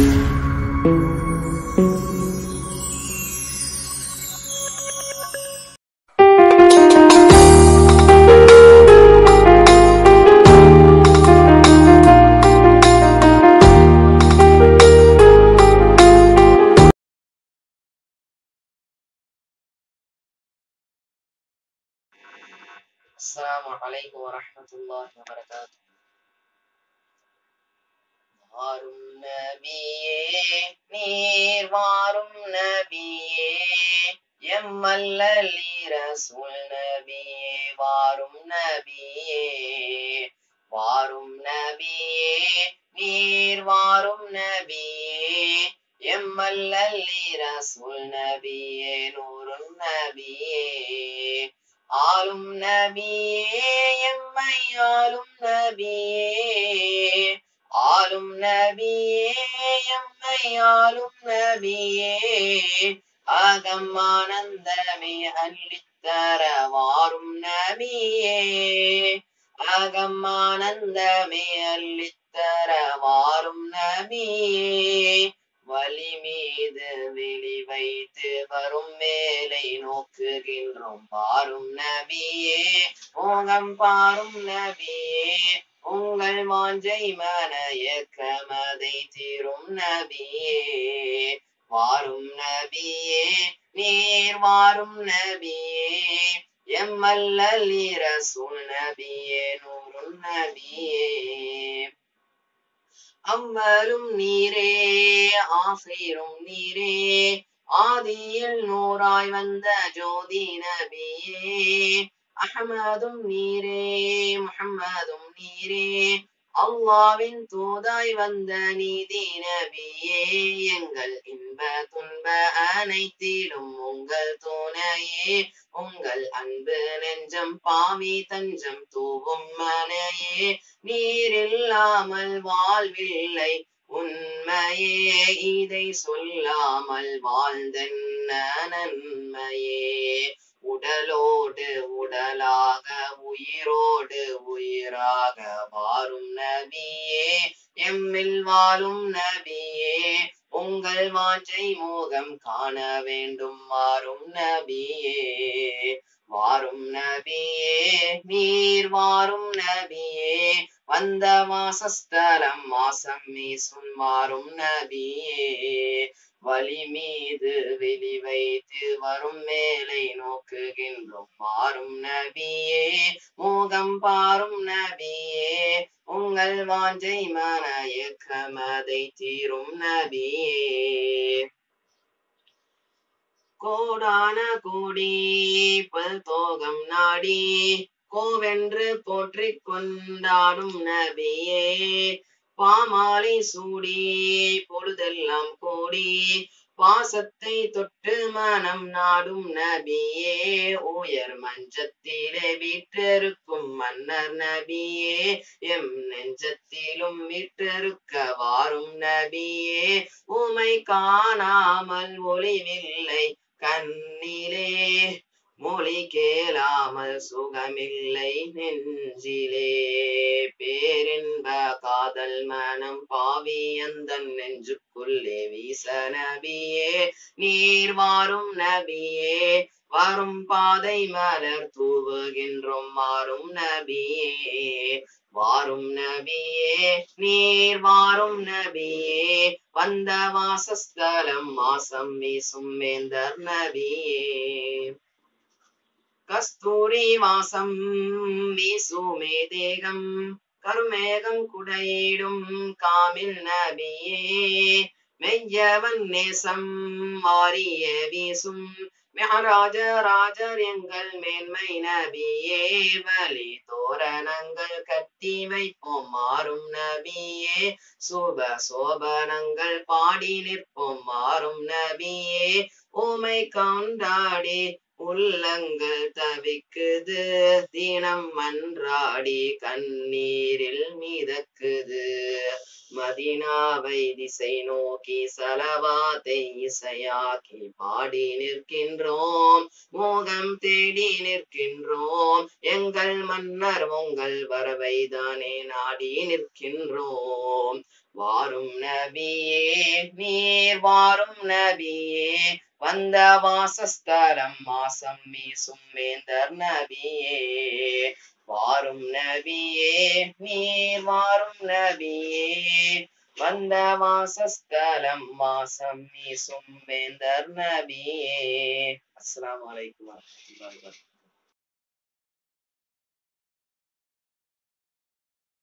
السلام عليكم ورحمة الله وبركاته வாரும் நபியே நீர் வாரும் நபியே எம்மல்லி ரசூல் நபியே வாரும் நபியே வாரும் நபியே நீர் வாரும் நபியே எம்மல்லி ரசூல் நபியே நூறும் நபியே ஆளும் நபியே எம்மை ஆளும் நபியே ஆளும் நபியே எம்மை ஆளும் நபியே அகம் ஆனந்தமே அள்ளித்தர வாரும் நபியே அகம் ஆனந்தமே அள்ளித்தர வாரும் நபியே வலி மீது வெளி வைத்து வரும் மேலை நோக்குகின்றோம் பாரும் நபியே மோகம் பாரும் நபியே உங்கள் மாஞ்சை மனையக்கமதை தீரும் நபியே வாரும் நபியே நீர் வாரும் நபியே எம்மல்லி ரசூல் நபியே நூறும் நபியே அம்மலும் நீரே ஆசிரும் நீரே ஆதியில் நூறாய் வந்த ஜோதி நபியே அஹமதும் நீரே முஹம்மதும் நீரே அல்லாவின் தூதாய் வந்த நீதி நபியே எங்கள் இன்ப துன்ப அனைத்திலும் உங்கள் துணையே உங்கள் அன்பு நெஞ்சம் பாவி தஞ்சம் தூவும் மனையே நீரில்லாமல் வாழ்வில்லை உண்மையே இதை சொல்லாமல் வாழ்ந்தென்ன நன்மையே உடலோடு உடலாக உயிரோடு உயிராக வாரும் நபியே எம்மில் வாழும் நபியே உங்கள் வாஞ்சை மோகம் காண வேண்டும் வாரும் நபியே வாரும் நபியே நீர் வாரும் நபியே வந்த வாசஸ்தலம் மாசம் மீசும் வாரும் நபியே வழி மீது வெளி வைத்து வரும் மேலை நோக்குகின்றோம் பாரும் நபியே மோகம் பாரும் நபியே உங்கள் வாஞ்சை மனயக்கமதை தீரும் நபியே கோடான கோடி பல்தோகம் நாடி கோவென்று போற்றிக் கொண்டாடும் நபியே பாமாலை சூடி பொழுதெல்லாம் கோடி பாசத்தை தொட்டு மனம் நாடும் நபியே உயர் மஞ்சத்திலே வீற்றிருக்கும் மன்னர் நபியே எம் நெஞ்சத்திலும் வீற்றிருக்க வாரும் நபியே உமை காணாமல் ஒளிவில்லை கண்ணிலே மொழி கேளாமல் சுகமில்லை நெஞ்சிலே பேரின்ப காதல் மனம் பாவி அந்த நெஞ்சுக்குள்ளே வீச நபியே நீர் வாரும் நபியே வரும் பாதை மலர் தூவுகின்றோம் வாரும் நபியே வாரும் நபியே நீர் வாரும் நபியே வந்த வாசஸ்தலம் மாசம் வீசும் வேந்தர் நபியே கஸ்தூரி வாசம் வீசுமே தேகம் கருமேகம் குடையிடும் காமில் நபியே மெய்யவன் நேசம் மாறிய வீசும் மெஹராஜ ராஜர் எங்கள் மேன்மை நபியே வலி தோரணங்கள் கட்டி வைப்போம் மாறும் நபியே சுப சோபனங்கள் பாடி நிற்போம் மாறும் நபியே ஓமை கொண்டாடி உள்ளங்கள் தவிக்குது தினம் மன்றாடி கண்ணீரில் மிதக்குது மதினாவை திசை நோக்கி சலவாத்தை இசையாக்கி பாடி நிற்கின்றோம் மோகம் தேடி நிற்கின்றோம் எங்கள் மன்னர் உங்கள் வரவை தானே நாடி நிற்கின்றோம் வாரும் நபியே நீர் வாரும் நபியே வந்த வாசஸ்தலம் மாசம் மீசும் வேந்தர் நபியே வாரும் நபியே நீர் வாரும் நபியே வந்த வாசஸ்தலம் மாசம் மீசும் வேந்தர் நபியே அஸ்ஸலாமு அலைக்கும் வரஹ்மத்துல்லாஹி வபரகாத்துஹு